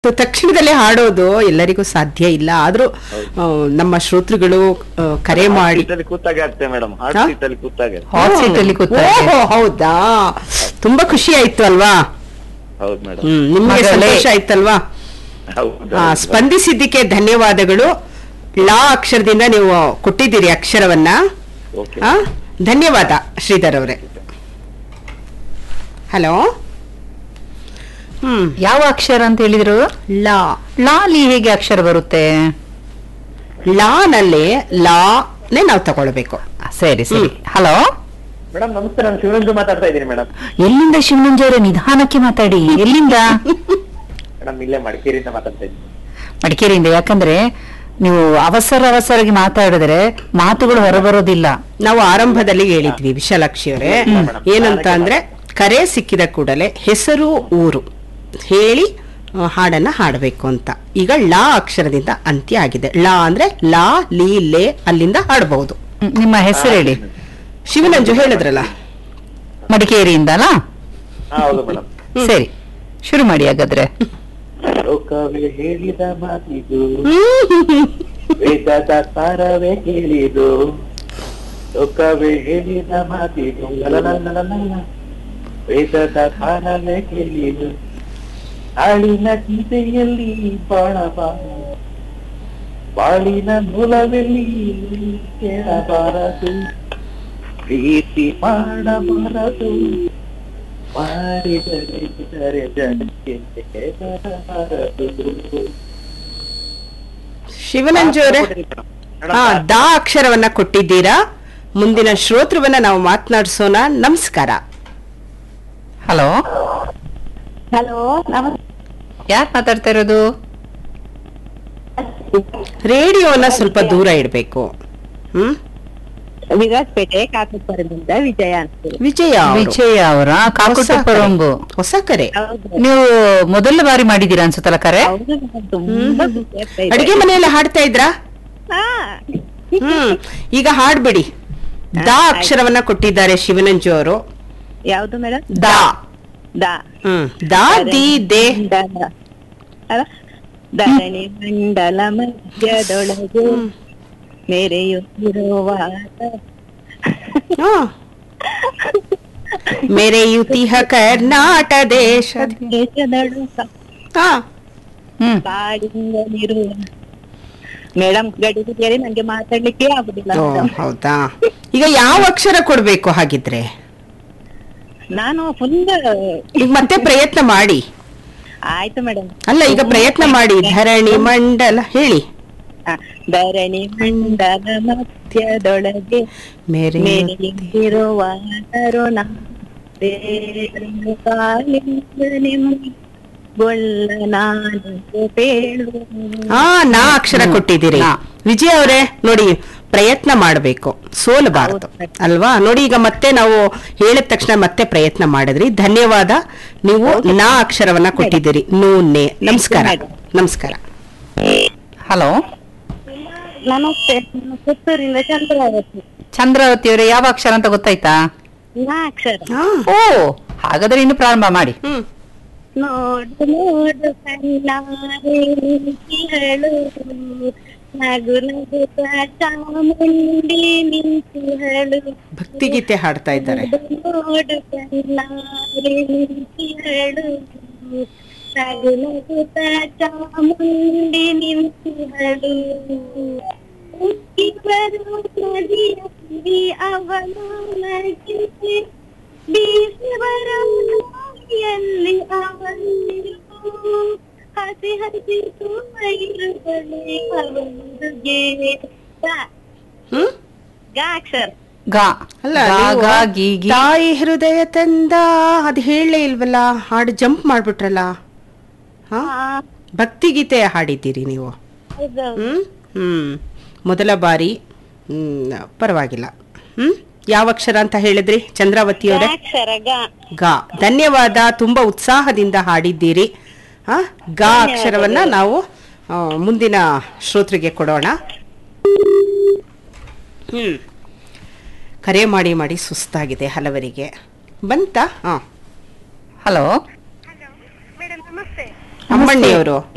So ತಕ್ಷಣದಲ್ಲೇ ಹಾಡೋದು ಎಲ್ಲರಿಗೂ ಸಾಧ್ಯ ಇಲ್ಲ ಆದ್ರೂ ಆ, ನಮ್ಮ ಶ್ರೋತೃಗಳು ಆ, ಕರೆ ಮಾಡಿ ಸೀಟಲ್ಲಿ ಕೂತಾಗ ಆಗ್ತದೆ ಮೇಡಮ್ ಹಾಟ್ ಹಾ? ಸೀಟಲ್ಲಿ ಕೂತಾಗ ಹಾಟ್ ಸೀಟ್ ಅಲ್ಲಿ ಕೂತಾಗೆ. ಓಹೋ, ಹೌದಾ ತುಂಬಾ ಖುಷಿ ಆಯ್ತು ಅಲ್ವಾ ಹೌದು ಮೇಡಮ್ ಹ್ಮ್ ನಿಮ್ಗೆ ಮಗಳೇ. ಸಂತೋಷ ಆಯ್ತಲ್ವಾ ಹೌದು ಆ, ಸ್ಪಂದಿಸಿದ್ದಕ್ಕೆ ಧನ್ಯವಾದಗಳು ಲಾ ಅಕ್ಷರದಿಂದ ನೀವು ಕೊಟ್ಟಿದ್ದೀರಿ ಅಕ್ಷರವನ್ನ ಓಕೆ ಆ, ಧನ್ಯವಾದ ಶ್ರೀಧರ್ ಅವರೇ ಹಲೋ ಹ್ಮ್ ಯಾವ ಅಕ್ಷರ ಅಂತ ಹೇಳಿದ್ರು ಲಾ ಲಾಲಿ ಹೇಗೆ ಅಕ್ಷರ ಬರುತ್ತೆ ಲಾನಲ್ಲಿ ಲಾನೇ ನಾವು ತಗೊಳ್ಬೇಕು ಸರಿ ಸರಿ ಹ್ಮ್. ಹಲೋ ಮೇಡಮ್ ನಮಸ್ತೆ ನಾನು ಶಿವರಂಜು ಮಾತಾಡ್ತಾ ಇದ್ದೀನಿ ಮೇಡಮ್ ಎಲ್ಲಿಂದ ಶಿವನಂಜ ಅವರೇ ನಿಧಾನಕ್ಕೆ ಮಾತಾಡಿ ಎಲ್ಲಿಂದ ಮೇಡಮ್ ಇಲ್ಲೇ ಮಡಿಕೇರಿಯಿಂದ ಮಾತಾಡ್ತಾ ಇದ್ದೀನಿ ಮಡಿಕೇರಿಯಿಂದ ಯಾಕಂದ್ರೆ ನೀವು ಅವಸರ ಅವಸರವಾಗಿ ಮಾತಾಡಿದ್ರೆ ಮಾತುಗಳು ಹೊರಬರೋದಿಲ್ಲ ನಾವು ಆರಂಭದಲ್ಲಿ ಹೇಳಿದ್ವಿ ವಿಶಾಲಾಕ್ಷಿ ಅವರೇ ಹ್ಮ್. ಏನಂತ ಅಂದ್ರೆ ಕರೆ ಸಿಕ್ಕಿದ ಕೂಡಲೇ ಹೆಸರು ಊರು ಹೇಳಿ ಆ, ಹಾಡನ್ನ ಹಾಡಬೇಕು ಅಂತ ಈಗ ಲಾ ಅಕ್ಷರದಿಂದ ಅಂತ್ಯ ಆಗಿದೆ ಲಾ ಅಂದ್ರೆ ಲಾ ಲೀ ಲೇ ಅಲ್ಲಿಂದ ಹಾಡಬಹುದು ಹ್ಮ್, ನಿಮ್ಮ ಹೆಸರು ಹೇಳಿ ಶಿವನಂಜು ಹೇಳಿದ್ರಲ್ಲ ಮಡಿಕೇರಿಯಿಂದಲಾ ಹಾ ಹೌದು ಮೇಡಮ್ ಸರಿ ಶುರು ಮಾಡಿ ಹಾಗಾದ್ರೆ ಲೋಕವೇ ಹೇಳಿದ ಮಾತಿದು ವೇದದ ಸಾರವೇ ಹೇಳಿದು ಲೋಕವೇ ಹೇಳಿದ ಮಾತಿದು ಲಲಲಲಲಲ. ವೇದದ ಸಾರವೇ ಕೇಳಿದು ನಾಳಿನ ಗೀತೆಯಲ್ಲಿ ಬಾಳಬಾರದು ಬಾಳಿನ ಮೂಲವೆಲ್ಲಿ ಕೇಳಬಾರದು ಪ್ರೀತಿ ಮಾಡಬಾರದು ಮಾಡಿದರೆ ಇದರೆ ಜನಕ್ಕೆ ಬರಬಾರದು ಶಿವನಂಜು ಅವರೇ ಹಾ ದಾ ಅಕ್ಷರವನ್ನ ಕೊಟ್ಟಿದ್ದೀರಾ ಮುಂದಿನ ಶ್ರೋತೃವನ್ನ ನಾವು ಮಾತನಾಡಿಸೋಣ ನಮಸ್ಕಾರ ಹಲೋ ಹಲೋ ನಮಸ್ತೆ ಯಾರು ಮಾತಾಡ್ತಾ ಇರೋದು ರೇಡಿಯೋನ ಸ್ವಲ್ಪ ದೂರ ಇಡಬೇಕು ಹ್ಮ್ ವಿರಾಜಪೇಟೆ ಕಾಕುಪುರದಿಂದ ವಿಜಯ ಅಂತ ವಿಜಯ ಅವ್ರು. ವಿಜಯ ಅವರ ಹೊಸ ಕಾಕುಟ ಕರೆ. ಪರಂಬು ಹೊಸ ಕರೆ ಹೌದು ನೀವು ಮೊದಲ ಬಾರಿ ಮಾಡಿದ್ದೀರಾ ಅನ್ಸುತ್ತಲ್ಲ ಕರೆ ಹೌದು ಮೇಡಮ್, ತುಂಬಾ ಖುಷಿ ಆಗ್ತಾ ಇದೆ. ಅಡಿಗೆ ಮನೆಯಲ್ಲಿ ಹಾಡ್ತಾ ಇದ್ರಾ ಹಾ. ಹ್ಮ್ ಈಗ ಹಾಡ್ಬಿಡಿ ದಾ ಅಕ್ಷರವನ್ನ ಕೊಟ್ಟಿದ್ದಾರೆ ಶಿವನಂಜು ಅವರು ಯಾವ್ದು ಮೇಡಮ್ ದಾ ದಾ ಹ್ಮ್ ದಾ ದಿ ದೇ ಮಂಡಲ ಅಲ್ಲ? ಧರಣಿ ಮಂಡಲ ಮಧ್ಯದೊಳಗೆ ಮೆರೆಯುತ್ತಿರುವ ಹಾ. ಮೆರೆಯುತಿಹ ಕರ್ನಾಟ ದೇಶ ದೇಶದಳು ಹಾ ಹ್ಮ್ ಕಾಡಿಂಗಲಿರುವ ಮೇಡಮ್ ಗಡಿಬಿಡಿಯಲ್ಲಿ ನಂಗೆ ಮಾತಾಡ್ಲಿಕ್ಕೆ ಆಗುದಿಲ್ಲ ಓ, madam. ಹೌದಾ ಈಗ ಯಾವ ಅಕ್ಷರ ಕೊಡ್ಬೇಕು ಹಾಗಿದ್ರೆ ನಾನು ಫುಲ್ ಈಗ ಮತ್ತೆ ಪ್ರಯತ್ನ ಮಾಡಿ ಆಯ್ತು ಮೇಡಮ್ ಅಲ್ಲ ಈಗ ಪ್ರಯತ್ನ ಮಾಡಿ ಧರಣಿ ಮಂಡಲ ಹೇಳಿ ಧರಣಿ ಮಂಡಲ ಮಧ್ಯದೊಳಗೆ ಮೇರೆ ಮೇಲಿರುವ ತರುಣ ಬೇರನ್ನು ಕಾಲಿಂದ ನಿಮ್ಗೆ ಗೊಲ್ಲ ನಾನು ಪೇಳು ಹಾ ನಾ ಅಕ್ಷರ ಹ್ಮ್. ಕೊಟ್ಟಿದ್ದೀರಿ ನಾ. ವಿಜಯ್ ಅವರೇ ನೋಡಿ ಪ್ರಯತ್ನ ಮಾಡಬೇಕು ಸೋಲಬಾರದು ಹೌದು. ಅಲ್ವಾ ನೋಡಿ ಈಗ ಮತ್ತೆ ನಾವು ಹೇಳಿದ ತಕ್ಷಣ ಮತ್ತೆ ಪ್ರಯತ್ನ ಮಾಡಿದ್ರಿ ಧನ್ಯವಾದ ನೀವು ನಾ ಅಕ್ಷರವನ್ನ ಕೊಟ್ಟಿದ್ದೀರಿ ನೂನೆ ನಮಸ್ಕಾರ madam. ನಮಸ್ಕಾರ ಹಲೋ ನಮಸ್ತೆ ನಾನು ಪುತ್ತೂರಿಂದ ಚಂದ್ರಾವತಿ ಚಂದ್ರಾವತಿ ಅವರೇ ಯಾವ ಅಕ್ಷರ ಅಂತ ಗೊತ್ತಾಯ್ತಾ ನಾ ಅಕ್ಷರ ಹಾ. ಓ ಹಾಗಾದ್ರೆ ಇನ್ನು ಪ್ರಾರಂಭ ಮಾಡಿ ಹ್ಮ್ ನೋಡು ನೋಡು ಕಣ್ಣಾರೆ ನಿಂತಿಹಳು ನಗು ನಗುತ್ತ ಚಾಮುಂಡಿ ನಿಂತಿಹಳು ಭಕ್ತಿಗೀತೆ ಹಾಡ್ತಾ ಇದ್ದಾರೆ ನೋಡು ಕಣ್ಣಾರೆ ನಿಂತಿಹಳು ನಗು ನಗುತ್ತ ಚಾಮುಂಡಿ ನಿಂತಿಹಳು ಇಬ್ಬರು ನದಿಯಲ್ಲಿ ಅವನು ನಗಿಸಿ ಬೀಸಿ ಬರೋ ಗಾಳಿಯಲ್ಲಿ ಅವನಿರು ಹಸಿ ಹಸಿ ಇರುವಳೆ ಅವನಿಗೆ ಹ್ಮ್ ಗಾ ಅಕ್ಷರ ಗಾ ಅಲ್ಲ ಗಾ, ನೀವು ಗಾ, ಗಿ, ಗಿ. ತಾಯಿ ಹೃದಯ ತಂದ ಅದು ಹೇಳಲೇ ಇಲ್ವಲ್ಲ ಹಾಡು ಜಂಪ್ ಮಾಡ್ಬಿಟ್ರಲ್ಲ ಹಾ ಭಕ್ತಿಗೀತೆ ಹಾಡಿದ್ದೀರಿ ನೀವು ಹೌದು ಹ್ಮ್ ಹ್ಮ್ ಮೊದಲ ಬಾರಿ ಹ್ಮ್ ಪರವಾಗಿಲ್ಲ ಹ್ಮ್ ಯಾವ ಅಕ್ಷರ ಅಂತ ಹೇಳಿದ್ರಿ ಚಂದ್ರಾವತಿ ಅವರೇ ಅಕ್ಷರ ಗಾ ಗಾ ಧನ್ಯವಾದ ತುಂಬಾ ಉತ್ಸಾಹದಿಂದ ಹಾಡಿದ್ದೀರಿ ಆ ಗಾ ಅಕ್ಷರವನ್ನ ನಾವು ಆ, ಮುಂದಿನ ಶ್ರೋತೃಗೆ ಕೊಡೋಣ ಹ್ಮ್ ಕರೆ ಮಾಡಿ ಮಾಡಿ ಸುಸ್ತಾಗಿದೆ ಹಲವರಿಗೆ ಬಂತಾ ಹಾ ಹಲೋ ಮೇಡಮ್ ನಮಸ್ತೆ ಅಮ್ಮಣ್ಣಿಯವರು